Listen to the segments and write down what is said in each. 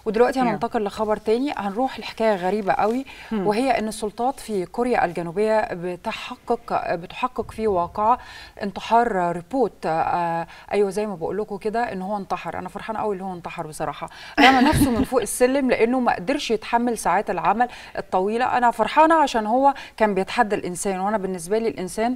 ودلوقتي Yeah. هننتقل لخبر تاني هنروح لحكايه غريبه قوي وهي ان السلطات في كوريا الجنوبيه بتحقق بتحقق في واقعه انتحار ريبوت آه ايوه زي ما بقول لكم كده ان هو انتحر انا فرحانه قوي اللي هو انتحر بصراحه رمى نفسه من فوق السلم لانه ما قدرش يتحمل ساعات العمل الطويله انا فرحانه عشان هو كان بيتحدى الانسان وانا بالنسبه لي الانسان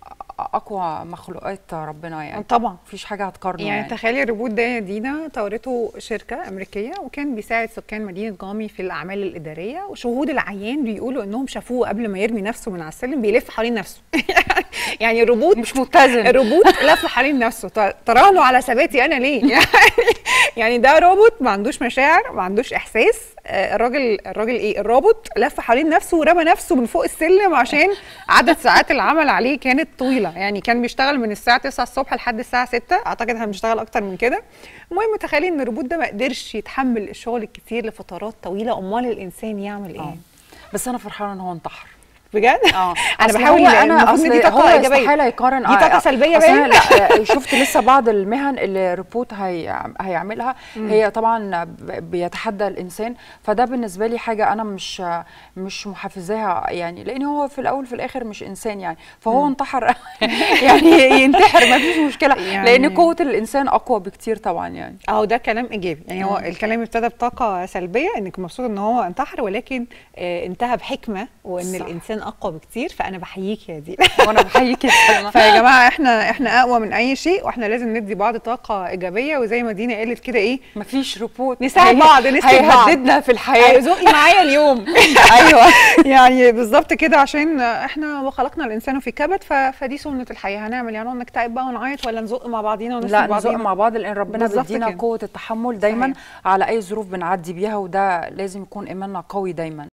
اقوى مخلوقات ربنا يعني طبعا مفيش حاجه هتقارنه يعني يعني, تخيلي الروبوت ده يا دينا طورته شركه امريكيه وكان بيساعد سكان مدينه جامي في الاعمال الاداريه وشهود العيان بيقولوا انهم شافوه قبل ما يرمي نفسه من على السلم بيلف حوالين نفسه يعني الروبوت مش متزن الروبوت لف حوالين نفسه ط- تراهنوا على ثباتي انا ليه يعني يعني ده روبوت ما عندوش مشاعر ما عندوش احساس آه، الراجل الراجل ايه الروبوت لف حوالين نفسه ورمى نفسه من فوق السلم عشان عدد ساعات العمل عليه كانت طويله يعني كان بيشتغل من الساعه 9 الصبح لحد الساعه 6 اعتقد احنا بنشتغل اكتر من كده المهم تخيلين ان الروبوت ده ما قدرش يتحمل الشغل الكتير لفترات طويله امال الانسان يعمل آه. ايه بس انا فرحانه ان هو انتحر بجد اه انا أصل بحاول هو انا المفروض اصل إن دي طاقة هو إيجابية. استحاله يقارن دي طاقة آه، سلبية أصل أنا باين؟ لا شفت لسه بعض المهن اللي الروبوت هي هيعملها هي طبعا ب- بيتحدى الانسان فده بالنسبه لي حاجه انا مش مش محفزاها يعني لان هو في الاول في الاخر مش انسان يعني فهو انتحر يعني ينتحر ما فيش مشكله يعني- لان قوه الانسان اقوى بكتير طبعا يعني اهو ده كلام ايجابي يعني هو الكلام ابتدى بطاقه سلبيه انك مبسوط ان هو انتحر ولكن آه انتهى بحكمه وان صح. الانسان اقوى بكتير فانا بحييك يا دي وانا بحييك يا سلمى فيا جماعه احنا احنا اقوى من اي شيء واحنا لازم ندي بعض طاقه ايجابيه وزي ما دينا قالت كده ايه مفيش روبوت نساعد هي- بعض، نسند بعض. هيهددنا في الحياه زقي معايا اليوم ايوه يعني بالظبط كده عشان احنا وخلقنا الانسان في كبد ف... فدي سنه الحياه هنعمل يعني نقعد نكتئب بقى ونعيط ولا نزق مع بعضينا ونسند لا نزق بعضينا مع بعض لان ربنا بالظبط بيدينا كده. قوه التحمل دايما صحيح. على اي ظروف بنعدي بيها وده لازم يكون ايماننا قوي دايما